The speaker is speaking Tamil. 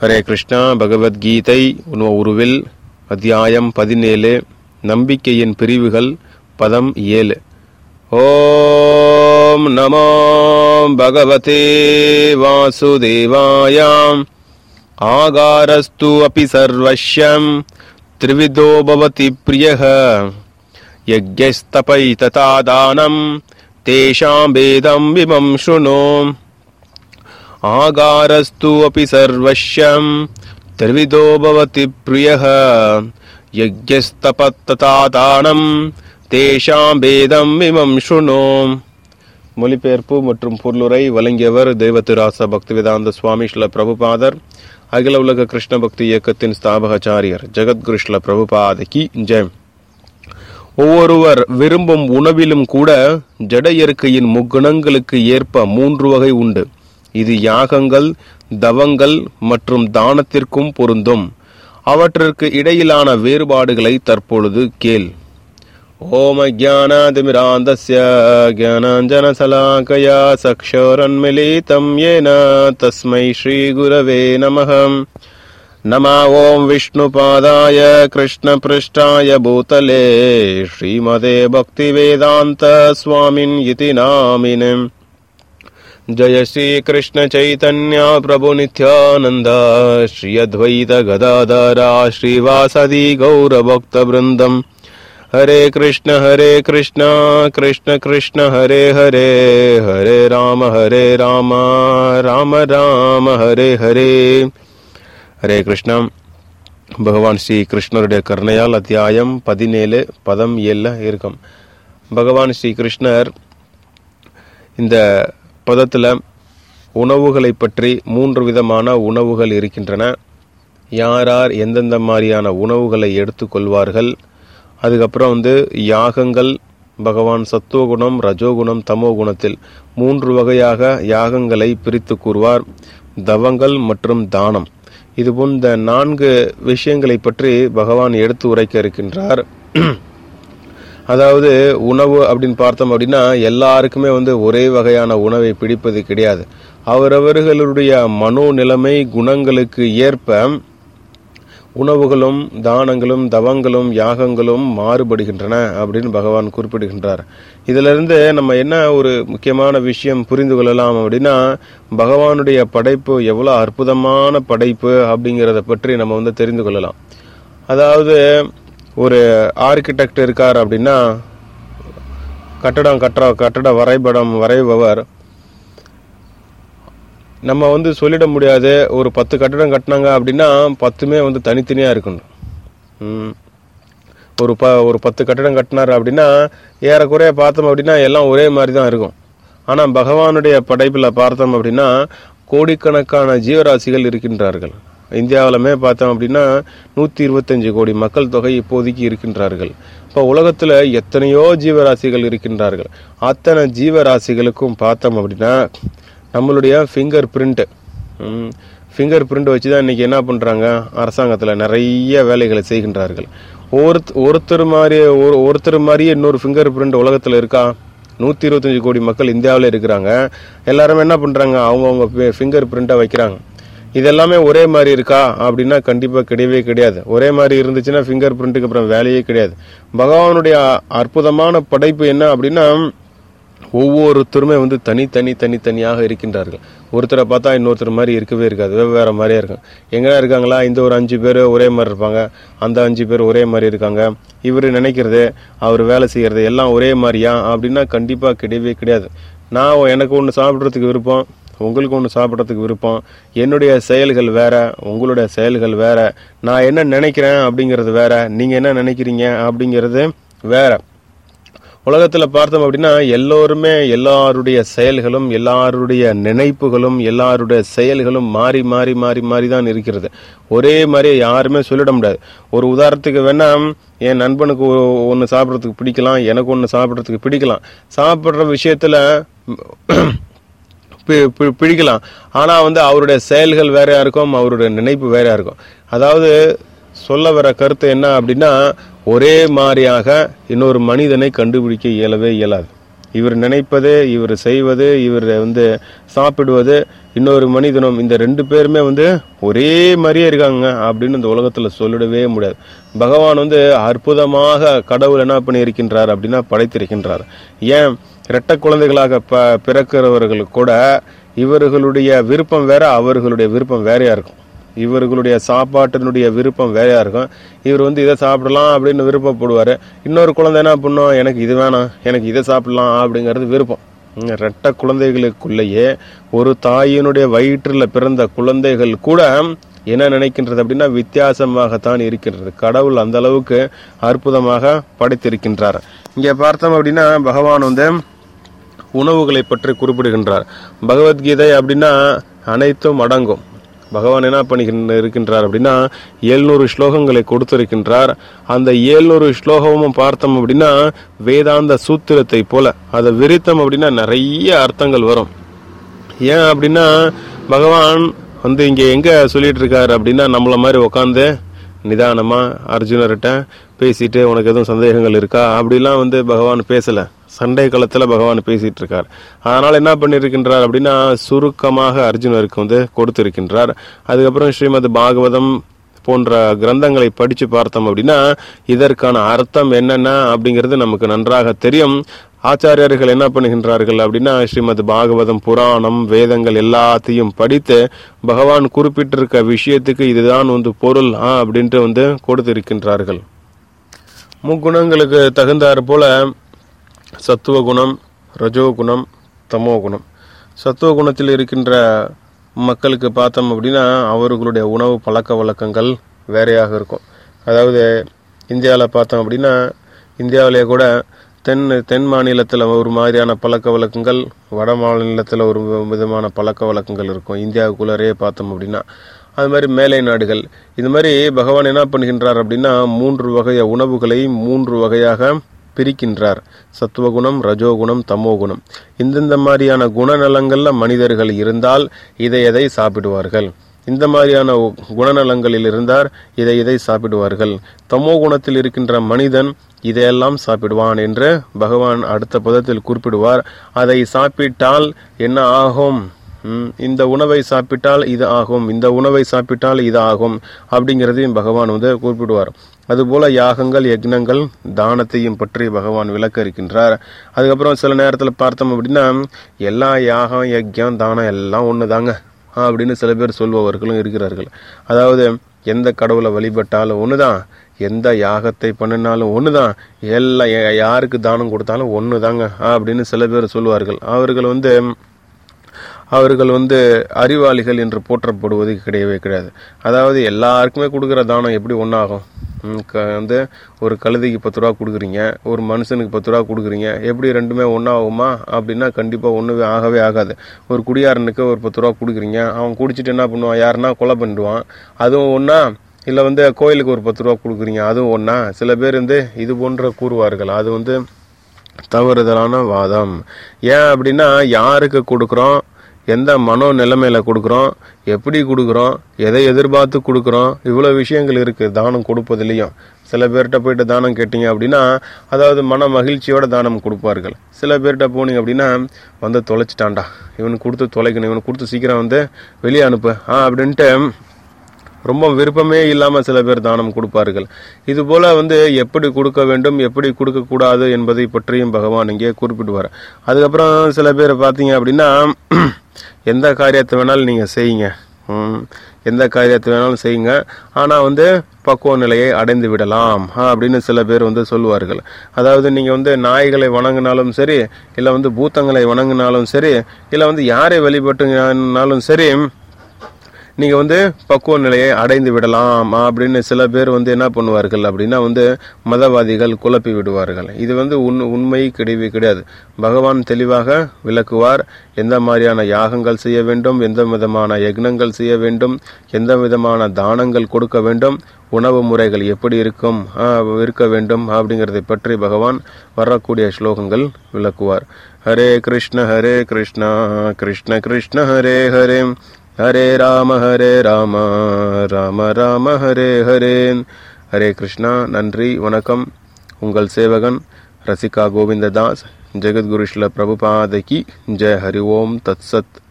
ஹரே கிருஷ்ணா பகவத்கீதை உணவ உருவில் அத்தியாயம் பதினேழு நம்பிக்கையின் பிரிவுகள் பதம் ஏழு ஓம் நமோ பகவதே வாசுதேவாயாம் ஆகாரஸ்து அபி சர்வஸ்யம் त्रिविधो भवति प्रियः यज्ञस्तपै तथा दानम् तेषां भेदं विमं शृणु आगारस्तु अपि सर्वस्यं त्रिविधो भवति प्रियः यज्ञस्तपत्तथा दानम् தேஷாம் பேதம் விமம் சுணோ மொழிபெயர்ப்பு மற்றும் பொருளுரை வழங்கியவர் தெய்வத்திராச பக்திவேதாந்த சுவாமி ஸ்ல பிரபுபாதர் அகில உலக கிருஷ்ண பக்தி இயக்கத்தின் ஸ்தாபகாச்சாரியர் ஜெகத்குரு ஸ்ல பிரபுபாத கி ஜெயம் ஒவ்வொருவர் விரும்பும் உணவிலும் கூட ஜட இயற்கையின் முக்குணங்களுக்கு ஏற்ப மூன்று வகை உண்டு இது யாகங்கள் தவங்கள் மற்றும் தானத்திற்கும் பொருந்தும் அவற்றிற்கு இடையிலான வேறுபாடுகளை தற்பொழுது கேள் ஓம் அஜானாதிமிராந்தஸ்ய ज्ञानाञ्जनशलाकया चक्षुरन्मिलितं येन तस्मै श्रीगुरवे नमः नमा ॐ विष्णुपादाय कृष्णपृष्ठाय भूतले श्रीमते भक्तिवेदान्त स्वामिन् इति नामिनम् जय श्रीकृष्ण चैतन्य प्रभु नित्यानन्द श्री अद्वैत गदाधरा श्रीवासदि गौरभक्तवृन्दम् हरे कृष्ण हरे कृष्ण कृष्ण कृष्ण हरे हरे हरे राम हरे राम राम ராம ஹரே ஹரே ஹரே கிருஷ்ணா பகவான் ஸ்ரீ கிருஷ்ணருடைய கருணையால் அத்தியாயம் பதினேழு பதம் ஏழில் இருக்கும் பகவான் ஸ்ரீ கிருஷ்ணர் இந்த பதத்தில் உணவுகளை பற்றி மூன்று விதமான உணவுகள் இருக்கின்றன யார் யார் எந்தெந்த மாதிரியான உணவுகளை எடுத்துக்கொள்வார்கள் அதுக்கப்புறம் வந்து யாகங்கள் பகவான் சத்துவகுணம் ரஜோகுணம் தமோ குணத்தில் மூன்று வகையாக யாகங்களை பிரித்து கூறுவார் தவங்கள் மற்றும் தானம் இதுபோல் இந்த நான்கு விஷயங்களை பற்றி பகவான் எடுத்து உரைக்க இருக்கின்றார் அதாவது உணவு அப்படின்னு பார்த்தோம் அப்படின்னா எல்லாருக்குமே வந்து ஒரே வகையான உணவை பிடிப்பது கிடையாது அவரவர்களுடைய மனோ நிலைமை குணங்களுக்கு ஏற்ப உணவுகளும் தானங்களும் தவங்களும் யாகங்களும் மாறுபடுகின்றன அப்படின்னு பகவான் குறிப்பிடுகின்றார் இதிலிருந்து நம்ம என்ன ஒரு முக்கியமான விஷயம் புரிந்து கொள்ளலாம் அப்படின்னா பகவானுடைய படைப்பு எவ்வளோ அற்புதமான படைப்பு அப்படிங்கிறத பற்றி நம்ம வந்து தெரிந்து கொள்ளலாம் அதாவது ஒரு ஆர்கிடெக்ட் இருக்கார் அப்படின்னா கட்டடம் கட்டுற கட்டட வரைபடம் வரைபவர் நம்ம வந்து சொல்லிட முடியாது ஒரு பத்து கட்டடம் கட்டினாங்க அப்படின்னா பத்துமே வந்து தனித்தனியாக இருக்கணும் ஒரு ப ஒரு பத்து கட்டடம் கட்டினார் அப்படின்னா ஏறக்குறைய பார்த்தோம் அப்படின்னா எல்லாம் ஒரே மாதிரி தான் இருக்கும் ஆனால் பகவானுடைய படைப்பில் பார்த்தோம் அப்படின்னா கோடிக்கணக்கான ஜீவராசிகள் இருக்கின்றார்கள் இந்தியாவிலுமே பார்த்தோம் அப்படின்னா நூற்றி இருபத்தஞ்சு கோடி மக்கள் தொகை இப்போதைக்கு இருக்கின்றார்கள் இப்போ உலகத்தில் எத்தனையோ ஜீவராசிகள் இருக்கின்றார்கள் அத்தனை ஜீவராசிகளுக்கும் பார்த்தோம் அப்படின்னா நம்மளுடைய ஃபிங்கர் பிரிண்ட்டு ஃபிங்கர் பிரிண்ட் வச்சு தான் இன்றைக்கி என்ன பண்ணுறாங்க அரசாங்கத்தில் நிறைய வேலைகளை செய்கின்றார்கள் ஒருத் ஒருத்தர் மாதிரி ஒரு ஒருத்தர் மாதிரியே இன்னொரு ஃபிங்கர் பிரிண்ட் உலகத்தில் இருக்கா நூற்றி இருபத்தஞ்சி கோடி மக்கள் இந்தியாவில் இருக்கிறாங்க எல்லாருமே என்ன பண்ணுறாங்க அவங்கவுங்க ஃபிங்கர் பிரிண்ட்டை வைக்கிறாங்க இது எல்லாமே ஒரே மாதிரி இருக்கா அப்படின்னா கண்டிப்பாக கிடையவே கிடையாது ஒரே மாதிரி இருந்துச்சுன்னா ஃபிங்கர் பிரிண்ட்டுக்கு அப்புறம் வேலையே கிடையாது பகவானுடைய அற்புதமான படைப்பு என்ன அப்படின்னா ஒவ்வொருத்தருமே வந்து தனித்தனி தனித்தனியாக இருக்கின்றார்கள் ஒருத்தரை பார்த்தா இன்னொருத்தர் மாதிரி இருக்கவே இருக்காது வெவ்வேறு மாதிரியே இருக்கும் எங்கடா இருக்காங்களா இந்த ஒரு அஞ்சு பேர் ஒரே மாதிரி இருப்பாங்க அந்த அஞ்சு பேர் ஒரே மாதிரி இருக்காங்க இவர் நினைக்கிறது அவர் வேலை செய்கிறது எல்லாம் ஒரே மாதிரியா அப்படின்னா கண்டிப்பாக கிடையவே கிடையாது நான் எனக்கு ஒன்று சாப்பிட்றதுக்கு விருப்பம் உங்களுக்கு ஒன்று சாப்பிட்றதுக்கு விருப்பம் என்னுடைய செயல்கள் வேற உங்களுடைய செயல்கள் வேற நான் என்ன நினைக்கிறேன் அப்படிங்கிறது வேற நீங்கள் என்ன நினைக்கிறீங்க அப்படிங்கிறது வேற உலகத்தில் பார்த்தோம் அப்படின்னா எல்லோருமே எல்லாருடைய செயல்களும் எல்லாருடைய நினைப்புகளும் எல்லாருடைய செயல்களும் மாறி மாறி மாறி மாறி தான் இருக்கிறது ஒரே மாதிரி யாருமே சொல்லிட முடியாது ஒரு உதாரணத்துக்கு வேணா என் நண்பனுக்கு ஒன்று சாப்பிட்றதுக்கு பிடிக்கலாம் எனக்கு ஒன்று சாப்பிட்றதுக்கு பிடிக்கலாம் சாப்பிட்ற விஷயத்துல பிடிக்கலாம் ஆனால் வந்து அவருடைய செயல்கள் வேறையா இருக்கும் அவருடைய நினைப்பு வேறையா இருக்கும் அதாவது சொல்ல வர கருத்து என்ன அப்படின்னா ஒரே மாதிரியாக இன்னொரு மனிதனை கண்டுபிடிக்க இயலவே இயலாது இவர் நினைப்பது இவர் செய்வது இவர் வந்து சாப்பிடுவது இன்னொரு மனிதனும் இந்த ரெண்டு பேருமே வந்து ஒரே மாதிரியே இருக்காங்க அப்படின்னு இந்த உலகத்துல சொல்லிடவே முடியாது பகவான் வந்து அற்புதமாக கடவுள் என்ன பண்ணியிருக்கின்றார் அப்படின்னா படைத்திருக்கின்றார் ஏன் இரட்டை குழந்தைகளாக ப பிறக்கிறவர்கள் கூட இவர்களுடைய விருப்பம் வேற அவர்களுடைய விருப்பம் வேறையா இருக்கும் இவர்களுடைய சாப்பாட்டினுடைய விருப்பம் வேறையா இருக்கும் இவர் வந்து இதை சாப்பிடலாம் அப்படின்னு விருப்பப்படுவார் இன்னொரு குழந்தை என்ன பண்ணும் எனக்கு இது வேணாம் எனக்கு இதை சாப்பிடலாம் அப்படிங்கிறது விருப்பம் ம், ரெட்டை குழந்தைகளுக்குள்ளேயே ஒரு தாயினுடைய வயிற்றில் பிறந்த குழந்தைகள் கூட என்ன நினைக்கின்றது அப்படின்னா வித்தியாசமாகத்தான் இருக்கின்றது கடவுள் அந்த அளவுக்கு அற்புதமாக படைத்திருக்கின்றார் இங்கே பார்த்தோம் அப்படின்னா பகவான் வந்து உணவுகளை பற்றி குறிப்பிடுகின்றார் பகவத்கீதை அப்படின்னா அனைத்தும் அடங்கும் பகவான் என்ன பண்ணிக்கின்ற இருக்கின்றார் அப்படின்னா எழுநூறு ஸ்லோகங்களை கொடுத்திருக்கின்றார் அந்த எழுநூறு ஸ்லோகமும் பார்த்தோம் அப்படின்னா வேதாந்த சூத்திரத்தை போல அதை விரித்தம் அப்படின்னா நிறைய அர்த்தங்கள் வரும் ஏன் அப்படின்னா பகவான் வந்து இங்க எங்க சொல்லிட்டு இருக்காரு அப்படின்னா நம்மள மாதிரி உட்காந்து நிதானமா அர்ஜுனர்கிட்ட பேசிட்டு உனக்கு எதுவும் சந்தேகங்கள் இருக்கா அப்படிலாம் வந்து பகவான் பேசல சண்டை காலத்துல பகவான் பேசிட்டு இருக்கார் அதனால என்ன பண்ணிருக்கின்றார் அப்படின்னா சுருக்கமாக அர்ஜுனருக்கு வந்து கொடுத்திருக்கின்றார் அதுக்கப்புறம் ஸ்ரீமத் பாகவதம் போன்ற கிரந்தங்களை படிச்சு பார்த்தோம் அப்படின்னா இதற்கான அர்த்தம் என்னென்ன அப்படிங்கிறது நமக்கு நன்றாக தெரியும் ஆச்சாரியர்கள் என்ன பண்ணுகின்றார்கள் அப்படின்னா ஸ்ரீமத் பாகவதம் புராணம் வேதங்கள் எல்லாத்தையும் படித்து பகவான் குறிப்பிட்டிருக்க விஷயத்துக்கு இதுதான் வந்து பொருள் ஆ அப்படின்ட்டு வந்து கொடுத்திருக்கின்றார்கள் முக்குணங்களுக்கு தகுந்தாற் போல சத்துவ குணம் ரஜோ குணம் தமோ குணம் சத்துவ குணத்தில் இருக்கின்ற மக்களுக்கு பார்த்தோம் அப்படின்னா அவர்களுடைய உணவு பழக்க வழக்கங்கள் வேறையாக இருக்கும் அதாவது இந்தியாவில் பார்த்தோம் அப்படின்னா இந்தியாவிலேயே கூட தென் தென் மாநிலத்தில் ஒரு மாதிரியான பழக்க வழக்கங்கள் வட மாநிலத்தில் ஒரு விதமான பழக்க வழக்கங்கள் இருக்கும் இந்தியாவுக்குள்ளரே பார்த்தோம் அப்படின்னா அது மாதிரி மேலை நாடுகள் இது மாதிரி பகவான் என்ன பண்ணுகின்றார் அப்படின்னா மூன்று வகைய உணவுகளை மூன்று வகையாக பிரிக்கின்றார் சத்துவகுணம் ரஜோகுணம் தமோகுணம் இந்தந்த மாதிரியான குணநலங்கள்ல மனிதர்கள் இருந்தால் இதை எதை சாப்பிடுவார்கள் இந்த மாதிரியான உ- குணநலங்களில் இருந்தார் இதை இதை சாப்பிடுவார்கள் தமோ குணத்தில் இருக்கின்ற மனிதன் இதையெல்லாம் சாப்பிடுவான் என்று பகவான் அடுத்த பதத்தில் குறிப்பிடுவார் அதை சாப்பிட்டால் என்ன ஆகும் ம், இந்த உணவை சாப்பிட்டால் இது ஆகும் இந்த உணவை சாப்பிட்டால் இது ஆகும் அப்படிங்கிறதையும் பகவான் வந்து குறிப்பிடுவார் அதுபோல யாகங்கள் யக்னங்கள் தானத்தையும் பற்றி பகவான் விளக்க இருக்கின்றார் அதுக்கப்புறம் சில நேரத்தில் பார்த்தோம் அப்படின்னா எல்லா யாகம் யக்யம் தானம் எல்லாம் ஒன்று தாங்க அப்படின்னு சில பேர் சொல்பவர்களும் இருக்கிறார்கள் அதாவது எந்த கடவுளை வழிபட்டாலும் ஒண்ணுதான் எந்த யாகத்தை பண்ணினாலும் ஒண்ணுதான் எல்லா யா- யாருக்கு தானம் கொடுத்தாலும் ஒண்ணுதாங்க அப்படின்னு சில பேர் சொல்லுவார்கள் அவர்கள் வந்து அவர்கள் வந்து அறிவாளிகள் என்று போற்றப்படுவது கிடையவே கிடையாது அதாவது எல்லாருக்குமே கொடுக்குற தானம் எப்படி ஒன்றாகும் வந்து ஒரு கழுதைக்கு பத்து ரூபா கொடுக்குறீங்க ஒரு மனுஷனுக்கு பத்து ரூபா கொடுக்குறீங்க எப்படி ரெண்டுமே ஒன்றாகுமா அப்படின்னா கண்டிப்பாக ஒன்றுமே ஆகவே ஆகாது ஒரு குடியாரனுக்கு ஒரு பத்து ரூபா கொடுக்குறீங்க அவன் குடிச்சிட்டு என்ன பண்ணுவான் யாருன்னா கொலை பண்ணிடுவான் அதுவும் ஒன்றா இல்லை வந்து கோயிலுக்கு ஒரு பத்து ரூபா கொடுக்குறீங்க அதுவும் ஒன்றா சில பேர் வந்து இது போன்ற கூறுவார்கள் அது வந்து தவறுதலான வாதம் ஏன் அப்படின்னா யாருக்கு கொடுக்குறோம் எந்த மனோ நிலைமையில கொடுக்குறோம் எப்படி கொடுக்குறோம் எதை எதிர்பார்த்து கொடுக்குறோம் இவ்வளோ விஷயங்கள் இருக்கு தானம் கொடுப்பதுலேயும் சில பேர்கிட்ட போயிட்டு தானம் கேட்டீங்க அப்படின்னா அதாவது மன மகிழ்ச்சியோட தானம் கொடுப்பார்கள் சில பேர்கிட்ட போனீங்க அப்படின்னா வந்து தொலைச்சிட்டான்டா இவனுக்கு கொடுத்து தொலைக்கணும் இவனுக்கு கொடுத்து சீக்கிரம் வந்து வெளியே அனுப்பு ஆ அப்படின்ட்டு ரொம்ப விருப்பமே இல்லாம சில பேர் தானம் கொடுப்பார்கள் இது போல வந்து எப்படி கொடுக்க வேண்டும் எப்படி கொடுக்க கூடாது என்பதை பற்றியும் பகவான் இங்கே குறிப்பிடுவார் அதுக்கப்புறம் சில பேர் பார்த்தீங்க அப்படின்னா எந்த காரியத்தை வேணாலும் நீங்க செய்யுங்க ம், எந்த காரியத்தை வேணாலும் செய்யுங்க ஆனா வந்து பக்குவ நிலையை அடைந்து விடலாம் ஆ, அப்படின்னு சில பேர் வந்து சொல்லுவார்கள் அதாவது நீங்க வந்து நாய்களை வணங்கினாலும் சரி இல்ல வந்து பூத்தங்களை வணங்கினாலும் சரி இல்ல வந்து யாரை வழிபட்டுனாலும் சரி நீங்க வந்து பக்குவ நிலையை அடைந்து விடலாம் அப்படின்னு சில பேர் வந்து என்ன பண்ணுவார்கள் அப்படின்னா வந்து மதவாதிகள் குழப்பி விடுவார்கள் இது வந்து உண் உண்மை கிடையவே கிடையாது பகவான் தெளிவாக விளக்குவார் எந்த மாதிரியான யாகங்கள் செய்ய வேண்டும் எந்த விதமான யக்னங்கள் செய்ய வேண்டும் எந்த விதமான தானங்கள் கொடுக்க வேண்டும் உணவு முறைகள் எப்படி இருக்கும் ஆ, இருக்க வேண்டும் அப்படிங்கிறதை பற்றி பகவான் வரக்கூடிய ஸ்லோகங்கள் விளக்குவார் ஹரே கிருஷ்ண ஹரே கிருஷ்ணா கிருஷ்ண கிருஷ்ண ஹரே ஹரே ஹரே ராம ஹரே ராம ராம ராம ஹரே ஹரே ஹரே கிருஷ்ணா நன்றி வணக்கம் உங்கள் சேவகன் ரசிகா கோவிந்ததாஸ் ஜெகத்குரு ஸ்ரீல பிரபுபாதகி ஜெய ஹரி ஓம் தத் சத்